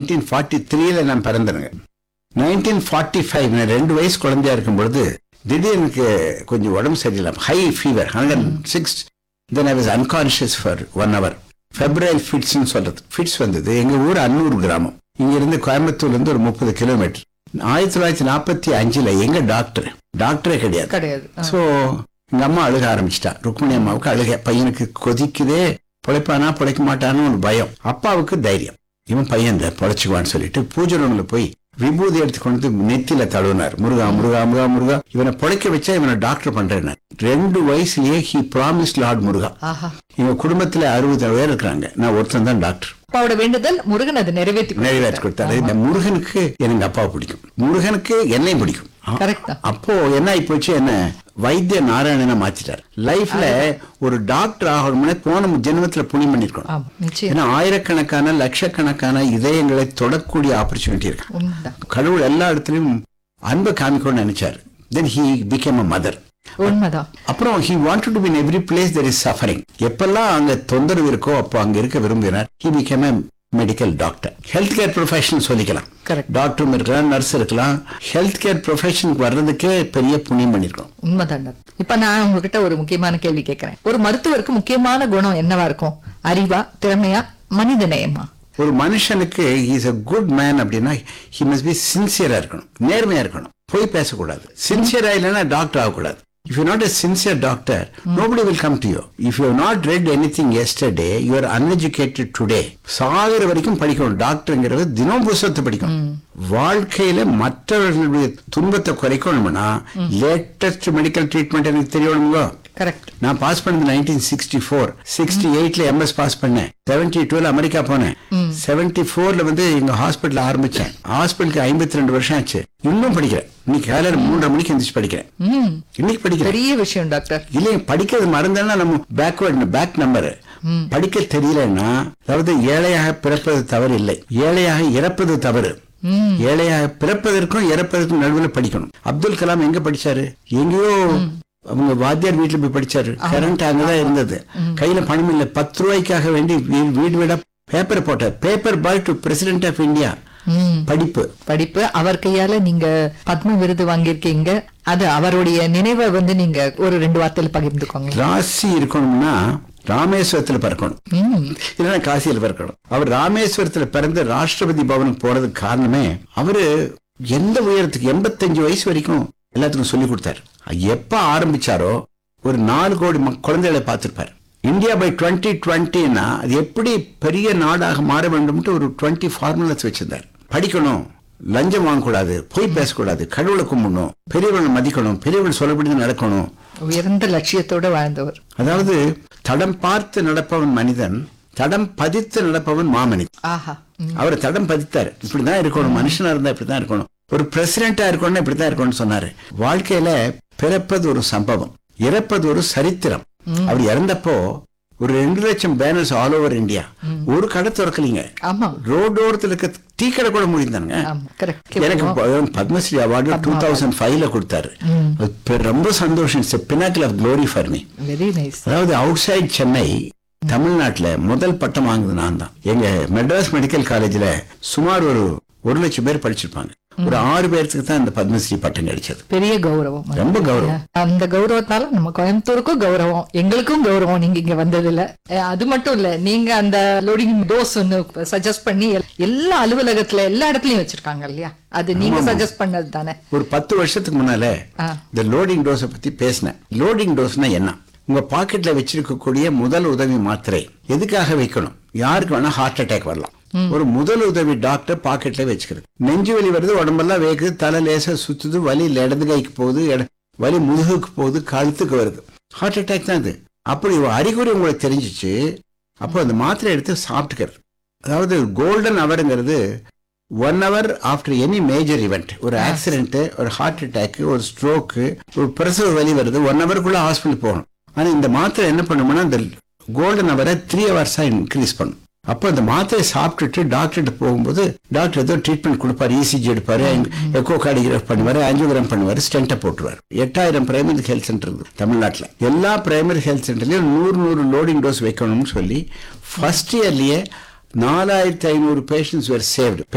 Nineteen forty த்ரீல நான் பிறந்தேனுங்க nineteen forty five நான் ரெண்டு வயசு குழந்தையா இருக்கும் பொழுது திடீர்னு எனக்கு கொஞ்சம் உடம்பு சரியில்லை high fever hundred six then I was unconscious for one hour February ஃபிட்ஸ்னு சொல்றது ஃபிட்ஸ் வந்தது எங்க ஊர் அன்னூர் கிராமம் இங்க இருந்து கோயம்புத்தூர்ல இருந்து ஒரு முப்பது கிலோமீட்டர் ஆயிரத்தி தொள்ளாயிரத்தி நாற்பத்தி அஞ்சுல எங்க டாக்டர் டாக்டரே கிடையாது கிடையாது ஆ. சோ எங்க அம்மா அழுக ஆரம்பிச்சிட்டா ருக்மிணி அம்மாவுக்கு அழுக பையனுக்கு கொதிக்குதே பிழைப்பானா பிழைக்க மாட்டான்னு ஒரு பயம் அப்பாவுக்கு தைரியம் இவன் பையன் இந்த பிழைச்சுக்குவான்னு சொல்லிட்டு பூஜை ரூம்ல போய் விபூதி எடுத்து கொண்டு வந்து நெத்தியில தழுவினார் முருகா முருகா முருகா முருகா இவனை பிழைக்க வச்சா இவனை டாக்டர் பண்றேன் ரெண்டு வயசுலயே ஹி ப்ராமிஸ் லார்ட் முருகா ஆஹா இவங்க குடும்பத்துல அறுபது பேர் இருக்கிறாங்க நான் ஒருத்தன் தான் டாக்டர் அப்பாவோட வேண்டுதல் முருகன் அதை நிறைவேற்றி நிறைவேற்றி கொடுத்தாரு இந்த முருகனுக்கு எனக்கு அப்பாவை பிடிக்கும் முருகனுக்கு என்னையும் பிடிக்கும் கரெக்ட் தான் அப்போ என்ன ஆகி போச்சு என்ன வைத்திய நாராயணனை மாத்திட்டார் லைஃப்ல ஒரு டாக்டர் ஆகணும்னு போன ஜென்மத்துல புண்ணியம் பண்ணிருக்கணும் ஆமா நிச்சயம் ஏன்னா ஆயிரக்கணக்கான லட்சக்கணக்கான இதயங்களை தொடக்கூடிய ஆப்பர்ச்சுனிட்டி இருக்கு உண்மைதான் கடவுள் எல்லா இடத்துலயும் அன்பை காமிக்கணும்னு நினைச்சாரு then he became a mother உண்மைதான் அப்புறம் he wanted to be in every place there is suffering எப்பெல்லாம் அங்க தொந்தரவு இருக்கோ அப்போ அங்க இருக்க விரும்பினார் he became a medical doctor health care profession சொல்லிக்கலாம் கரெக்ட் டாக்டரும் இருக்கலாம் நர்ஸ் இருக்கலாம் ஹெல்த் கேர் ப்ரொஃபஷனுக்கு வர்றதுக்கே பெரிய புண்ணியம் பண்ணிருக்கோம் உண்மைதான் டாக்டர். இப்ப நான் உங்ககிட்ட ஒரு முக்கியமான கேள்வி கேட்கிறேன் ஒரு மருத்துவருக்கு முக்கியமான குணம் என்னவா இருக்கும் அறிவா திறமையா மனித நேயமா ஒரு மனுஷனுக்கு இஸ் a குட் மேன் அப்படின்னா ஹி must பி சின்சியரா இருக்கணும் நேர்மையா இருக்கணும் போய் பேசக்கூடாது சின்சியரா இல்லைன்னா டாக்டர் ஆகக்கூடாது if you not a sincere doctor nobody will come to you if you have not read anything yesterday you are uneducated today சாகிற வரைக்கும் படிக்கணும் டாக்டர்ங்கிறது தினம் புஸ்தகத்தை படிக்கணும் வாழ்க்கையில மற்றவர்களுடைய துன்பத்தை குறைக்கணும்னா லேட்டஸ்ட் மெடிக்கல் ட்ரீட்மெண்ட் எனக்கு தெரியணுங்களோ கரெக்ட் நான் பாஸ் பண்ணது நைன்டீன் சிக்ஸ்டி ஃபோர் சிக்ஸ்டி எயிட்ல எம்எஸ் பாஸ் பண்ணேன் செவன்டி டூல அமெரிக்கா போனேன் செவன்டி ஃபோர்ல வந்து எங்க ஹாஸ்பிட்டல் ஆரம்பிச்சேன் ஹாஸ்பிட்டலுக்கு ஐம்பத்தி ரெண்டு வருஷம் ஆச்சு இன்னும் படிக்கிறேன் இன்னைக்கு காலையில மூன்றரை மணிக்கு எந்திரிச்சு படிக்கிறேன் ம் இன்னைக்கு படிக்கிறேன் பெரிய விஷயம் டாக்டர் இல்லைங்க படிக்கிறது மறந்தேன்னா நம்ம பேக்வேர்ட் பேக் நம்பர் படிக்க தெரியலன்னா அதாவது ஏழையாக பிறப்பது தவறு இல்லை ஏழையாக இறப்பது தவறு ஏழையாக பிறப்பதற்கும் இறப்பதற்கும் நடுவில் படிக்கணும் அப்துல் கலாம் எங்க படிச்சாரு எங்கேயோ அவங்க வாத்தியார் வீட்டுல போய் படிச்சாரு கரண்ட் அங்கதான் இருந்தது கையில பணம் இல்ல பத்து ரூபாய்க்காக வேண்டி வீ- வீடு வீடா பேப்பர் போட்டார் paper boy to president of India ம் படிப்பு படிப்பு அவர் கையால நீங்க பத்ம விருது வாங்கியிருக்கீங்க அது அவருடைய நினைவை வந்து நீங்க ஒரு ரெண்டு வார்த்தையில பகிர்ந்துக்கோங்க ராசி இருக்கணும்னா ராமேஸ்வரத்துல பிறக்கணும் ம் இல்லைன்னா காசியில் பிறக்கணும் அவர் ராமேஸ்வரத்துல பிறந்து ராஷ்டிரபதி பவனுக்கு போறதுக்கு காரணமே அவரு எந்த உயரத்துக்கு எண்பத்தஞ்சு வயசு வரைக்கும் எல்லாத்துக்கும் சொல்லி கொடுத்தாரு எப்ப ஆரம்பிச்சாரோ ஒரு நாலு கோடி மக்- குழந்தைகளை பார்த்திருப்பார் இந்தியா பை டுவெண்ட்டி டுவெண்ட்டின்னா அது எப்படி பெரிய நாடாக மாற வேண்டும்ட்டு ஒரு டுவெண்ட்டி ஃபார்முலாஸ் வச்சிருந்தார் படிக்கணும் லஞ்சம் வாங்கக்கூடாது பொய் பேசக்கூடாது கடவுளை கும்பிடணும் பெரியவர்களை மதிக்கணும் பெரியவர்கள் சொல்லப்படி நடக்கணும் உயர்ந்த லட்சியத்தோட வாழ்ந்தவர் அதாவது தடம் பார்த்து நடப்பவன் மனிதன் தடம் பதித்து நடப்பவன் மாமனிதன் ஆஹா ம். அவர் தடம் பதித்தார் இப்படிதான் இருக்கணும் மனுஷனா இருந்தா இப்படிதான் இருக்கணும் ஒரு பிரசிடென்டா இருக்கணும்னா இப்படிதான் இருக்கணும்னு சொன்னாரு வாழ்க்கையில பிறப்பது ஒரு சம்பவம் இறப்பது ஒரு சரித்திரம் அவர் இறந்தப்போ ஒரு ரெண்டு லட்சம் பேனர்ஸ் ஆல் ஓவர் இந்தியா ஒரு கடை திறக்கலீங்க ஆமா ரோடோரத்துல இருக்க டீ கடை கூட முடிந்தாங்க ஆமா கரெக்ட் எனக்கு ப- பத்மஸ்ரீ அவார்டு டூ தௌசண்ட் ஃபைவ்ல கொடுத்தாரு அது பெ- ரொம்ப சந்தோஷம் it's pinnacle of glory for me very nice அதாவது அவுட் சைட் சென்னை தமிழ்நாட்டுல முதல் பட்டம் வாங்குது நான் தான் எங்க மெட்ராஸ் மெடிக்கல் காலேஜ்ல சுமார் ஒரு ஒரு லட்சம் பேர் படிச்சிருப்பாங்க ஒரு ஆறு பேருக்கு தான் இந்த பத்மஸ்ரீ பட்டம் கிடைச்சது பெரிய கௌரவம் அது. ரொம்ப கௌரவம் அந்த கௌரவத்தால நம்ம கோயம்புத்தூருக்கும் கௌரவம் எங்களுக்கும் கௌரவம் நீங்க இங்க வந்ததுல அஹ் அது மட்டும் இல்ல நீங்க அந்த லோடிங் டோஸ் ஒன்னு சஜஸ்ட் பண்ணி எல்- எல்லா அலுவலகத்துல எல்லா இடத்துலயும் வச்சிருக்காங்க இல்லையா அது நீங்க சஜஸ்ட் பண்ணது தானே ஒரு பத்து வருஷத்துக்கு முன்னால ஆ. இந்த லோடிங் டோஸை பத்தி பேசினேன் லோடிங் டோஸ்னா என்ன உங்க பாக்கெட்ல வச்சிருக்கக்கூடிய முதல் உதவி மாத்திரை எதுக்காக வைக்கணும் யாருக்கு வேணா ஹார்ட் அட்டாக் வரலாம் ஒரு முதல் உதவி டாக்டர் பாக்கெட்ல வச்சுக்கிறது நெஞ்சு வலி வருது உடம்பெல்லாம் வேகுது தலை லேசா சுத்துது வலி இடது கைக்கு போகுது இட- வலி முதுகுக்கு போகுது கழுத்துக்கு வருது ஹார்ட் அட்டாக் தான் இது அப்படி ஒரு அறிகுறி உங்களுக்கு தெரிஞ்சிச்சு அப்போ அந்த மாத்திரை எடுத்து சாப்பிட்டுக்கிறது அதாவது கோல்டன் அவருங்கிறது one hour after any major event ஒரு ஆக்சிடென்ட் ஒரு ஹார்ட் அட்டாக் ஒரு ஸ்ட்ரோக்கு ஒரு பிரசவ வலி வருது ஒன் ஹவருக்குள்ள ஹாஸ்பிட்டல் போகணும் ஆனா இந்த மாத்திரை என்ன பண்ணும்னா இந்த கோல்டன் ஹவரை த்ரீ ஹவர்ஸா இன்க்ரீஸ் பண்ணும் அப்போ இந்த மாத்திரை சாப்பிட்டுட்டு டாக்டர்கிட்ட போகும்போது டாக்டர் ஏதோ ட்ரீட்மெண்ட் கொடுப்பாரு இசிஜி எடுப்பாரு எக்கோ கார்டிகிராஃப் பண்ணுவாரு ஆஞ்சியோகிராம் பண்ணுவாரு ஸ்டென்ட்டை போட்டுருவாரு எட்டாயிரம் பிரைமரி ஹெல்த் சென்டர் இருக்கு தமிழ்நாட்டுல எல்லா பிரைமரி ஹெல்த் சென்டர்லயும் நூறு நூறு லோடிங் டோஸ் வைக்கணும்னு சொல்லி ஃபர்ஸ்ட் இயர்லயே நாலாயிரத்தி ஐநூறு பேஷண்ட்ஸ் வேர் சேவ்டு